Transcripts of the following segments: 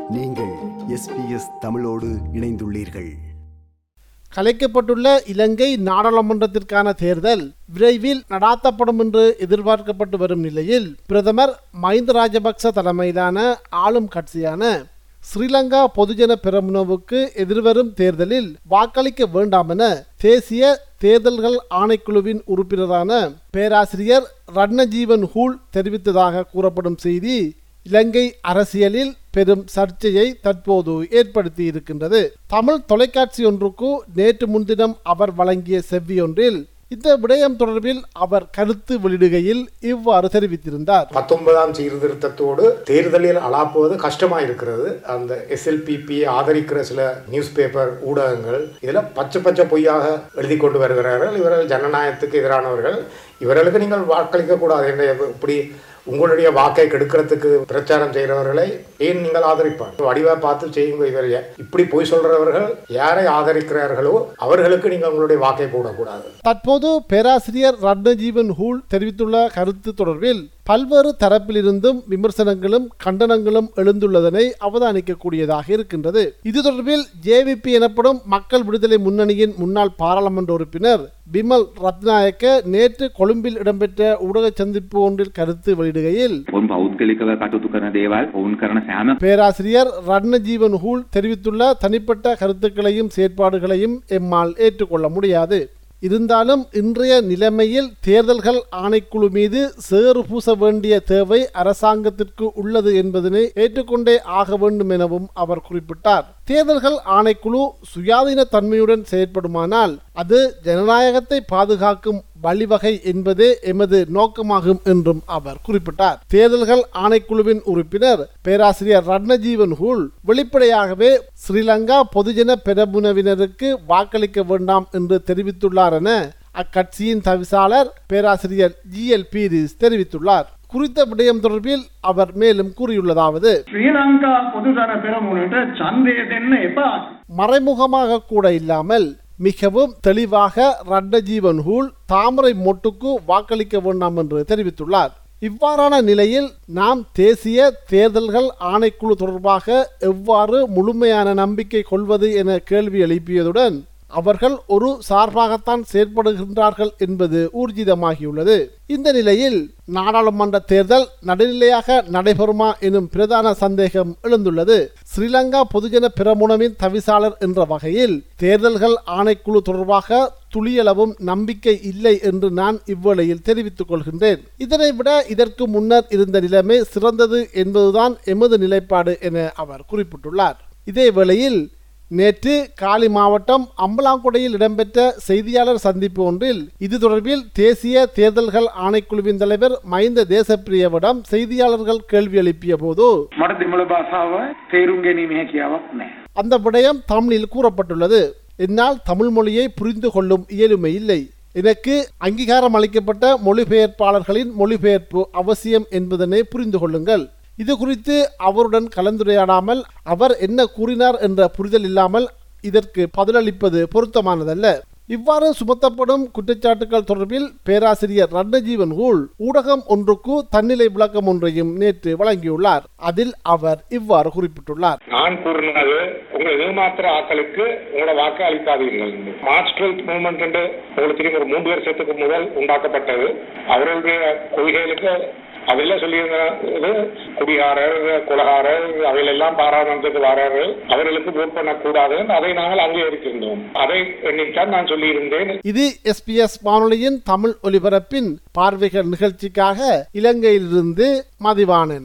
நீங்கள் எஸ்பிஎஸ் தமிழோடு இணைந்துள்ளீர்கள் கலைக்கப்பட்டுள்ள இலங்கை நாடாளுமன்றத்திற்கான தேர்தல் விரைவில் நடாத்தப்படும் என்று எதிர்பார்க்கப்பட்டு வரும் நிலையில் பிரதமர் மஹிந்த ராஜபக்ச தலைமையிலான ஆளும் கட்சியான ஸ்ரீலங்கா பொதுஜன பெரமுனவுக்கு எதிர்வரும் தேர்தலில் வாக்களிக்க வேண்டாம் என தேசிய தேர்தல்கள் ஆணைக்குழுவின் உறுப்பினரான பேராசிரியர் ரட்னஜீவன் ஹூல் தெரிவித்ததாக கூறப்படும் செய்தி இலங்கை அரசியலில் பெரும் சர்ச்சையை தற்போது ஏற்படுத்தி இருக்கின்றது தமிழ் தொலைக்காட்சி ஒன்றுக்கு நேற்று முன்தினம் அவர் வழங்கிய செவ்வியொன்றில் இந்த விடயம் தொடர்பில் அவர் கருத்து வெளியிடுகையில் இவ்வாறு தெரிவித்திருந்தார் பத்தொன்பதாம் சீர்திருத்தத்தோடு தேர்தலில் அலாப்புவது கஷ்டமாக இருக்கிறது அந்த எஸ்எல்பிபியை ஆதரிக்கிற சில நியூஸ் பேப்பர் ஊடகங்கள் இதில் பச்சை பச்சை பொய்யாக எழுதி கொண்டு வருகிறார்கள் இவர்கள் ஜனநாயகத்துக்கு எதிரானவர்கள் இவர்களுக்கு நீங்கள் வாக்களிக்க கூடாது என்ற இப்படி உங்களுடைய வாக்கை கெடுக்கிறதுக்கு பிரச்சாரம் செய்கிறவர்களை ஏன் நீங்கள் ஆதரிப்பார் வடிவா பார்த்து செய்யுங்க இவர் இப்படி பொய் சொல்றவர்கள் யாரை ஆதரிக்கிறார்களோ அவர்களுக்கு நீங்கள் உங்களுடைய வாக்கை போடக்கூடாது தற்போது பேராசிரியர் ரட்னஜீவன் ஹூல் தெரிவித்துள்ள கருத்து தொடர்பில் பல்வேறு தரப்பிலிருந்தும் விமர்சனங்களும் கண்டனங்களும் எழுந்துள்ளதனை அவதானிக்கக்கூடியதாக இருக்கின்றது இது தொடர்பில் ஜேவிபி எனப்படும் மக்கள் விடுதலை முன்னணியின் முன்னாள் பாராளுமன்ற உறுப்பினர் பிமல் ரத்நாயக்க நேற்று கொழும்பில் இடம்பெற்ற ஊடக சந்திப்பு ஒன்றில் கருத்து வெளியிடுகையில் ඔවුන් පෞද්ගලිකව කටයුතු කරන දේවල් ඔවුන් කරන සෑම பேராசிரியர் ரட்னஜீவன் ஹூல் தெரிவித்துள்ள தனிப்பட்ட கருத்துக்களையும் செயற்பாடுகளையும் எம்மால் ஏற்றுக்கொள்ள முடியாது இருந்தாலும் இன்றைய நிலைமையில் தேர்தல்கள் ஆணைக்குழு மீது சேறு பூச வேண்டிய தேவை அரசாங்கத்திற்கு உள்ளது என்பதனை ஏற்றுக்கொண்டே ஆக வேண்டும் எனவும் அவர் குறிப்பிட்டார் தேர்தல்கள் ஆணைக்குழு சுயாதீன தன்மையுடன் செயற்படுமானால் அது ஜனநாயகத்தை பாதுகாக்கும் வழிவகை என்பதே எமது நோக்கமாகும் என்றும் அவர் குறிப்பிட்டார் தேர்தல்கள் ஆணைக்குழுவின் உறுப்பினர் பேராசிரியர் ரட்னஜீவன் ஹூல் வெளிப்படையாகவே ஸ்ரீலங்கா பொதுஜன பெரமுனவினருக்கு வாக்களிக்க வேண்டாம் என்று தெரிவித்துள்ளார் என அக்கட்சியின் தவிசாளர் பேராசிரியர் ஜி எல் பீரிஸ் தெரிவித்துள்ளார் குறித்த விடயம் தொடர்பில் அவர் மேலும் கூறியுள்ளதாவது ශ්‍රී ලංකා පොදුජන පෙරමුණට ඡන්දය දෙන්න එපා. மறைமுகமாக கூட இல்லாமல் மிகவும் தெளிவாக ரட்டஜீவன் ஹூல் தாமரை மொட்டுக்கு வாக்களிக்க வேண்டாம் என்று தெரிவித்துள்ளார் இவ்வாறான நிலையில் நாம் தேசிய தேர்தல்கள் ஆணைக்குழு தொடர்பாக எவ்வாறு முழுமையான நம்பிக்கை கொள்வது என கேள்வி எழுப்பியதுடன் அவர்கள் ஒரு சார்பாகத்தான் செயற்படுகின்றார்கள் என்பது ஊர்ஜிதமாகியுள்ளது இந்த நிலையில் நாடாளுமன்ற தேர்தல் நடுநிலையாக நடைபெறுமா எனும் பிரதான சந்தேகம் எழுந்துள்ளது ஸ்ரீலங்கா பொதுஜன பிரமுனவின் தவிசாளர் என்ற வகையில் தேர்தல்கள் ஆணைக்குழு தொடர்பாக துளியளவும் நம்பிக்கை இல்லை என்று நான் இவ்வேளையில் தெரிவித்துக் கொள்கின்றேன் இதனை விட இதற்கு முன்னர் இருந்த நிலைமை சிறந்தது என்பதுதான் எமது நிலைப்பாடு என அவர் குறிப்பிட்டுள்ளார் இதே வேளையில் நேற்று காலி மாவட்டம் அம்பலாங்குடையில் இடம்பெற்ற செய்தியாளர் சந்திப்பு ஒன்றில் இது தொடர்பில் தேசிய தேர்தல்கள் ஆணைக்குழுவின் தலைவர் மஹிந்த தேசப்பிரியவிடம் செய்தியாளர்கள் கேள்வி எழுப்பிய போது මට දෙමළ භාෂාව තේරුම් ගැනීම හැකියාවක් නැහැ. அந்த விடயம் தமிழில் கூறப்பட்டுள்ளது என்னால் தமிழ் மொழியை புரிந்து கொள்ளும் இயலுமை இல்லை எனக்கு அங்கீகாரம் அளிக்கப்பட்ட மொழிபெயர்ப்பாளர்களின் மொழிபெயர்ப்பு அவசியம் என்பதனை புரிந்து கொள்ளுங்கள் இது குறித்து அவருடன் கலந்துரையாடாமல் அவர் என்ன கூறினார் என்ற புரிதல் இல்லாமல் இதற்கு பதிலளிப்பது பொருத்தமானதல்ல இவ்வாறு சுமத்தப்படும் குற்றச்சாட்டுகள் தொடர்பில் பேராசிரியர் ரட்னஜீவன் ஹூல் ஊடகம் ஒன்றுக்கு தன்னிலை விளக்கம் ஒன்றையும் நேற்று வழங்கியுள்ளார் அதில் அவர் இவ்வாறு குறிப்பிட்டுள்ளார் நான் கூறினது உங்க ஏமாத்திர ஆக்களுக்கு உங்களோட வாக்கு அளிக்காதீர்கள் மார்ச் டுவெல்த் மூவ்மெண்ட் என்று உங்களுக்கு தெரியும் ஒரு மூன்று வருஷத்துக்கு முதல் உண்டாக்கப்பட்டது அவர்களுடைய கொள்கைகளுக்கு அதெல்லாம் சொல்லியிருந்தது குடிகாரர் கொலகாரர் அவையெல்லாம் பாராளுமன்றத்துக்கு வரார்கள் அவர்களுக்கு ஓட் பண்ணக்கூடாது அதை நாங்கள் அங்கீகரிக்கின்றோம் அதை எண்ணித்தான் நான் சொல்லியிருந்தேன் இது எஸ்பிஎஸ் வானொலியின் தமிழ் ஒலிபரப்பின் பார்வைகள் நிகழ்ச்சிக்காக இலங்கையிலிருந்து மதிவாணன்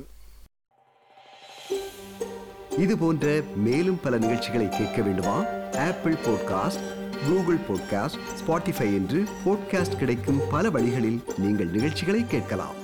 இது போன்ற மேலும் பல நிகழ்ச்சிகளை கேட்க வேண்டுமா Apple podcast Google podcast Spotify என்று பாட்காஸ்ட் கிடைக்கும் பல வழிகளில் நீங்கள் நிகழ்ச்சிகளை கேட்கலாம்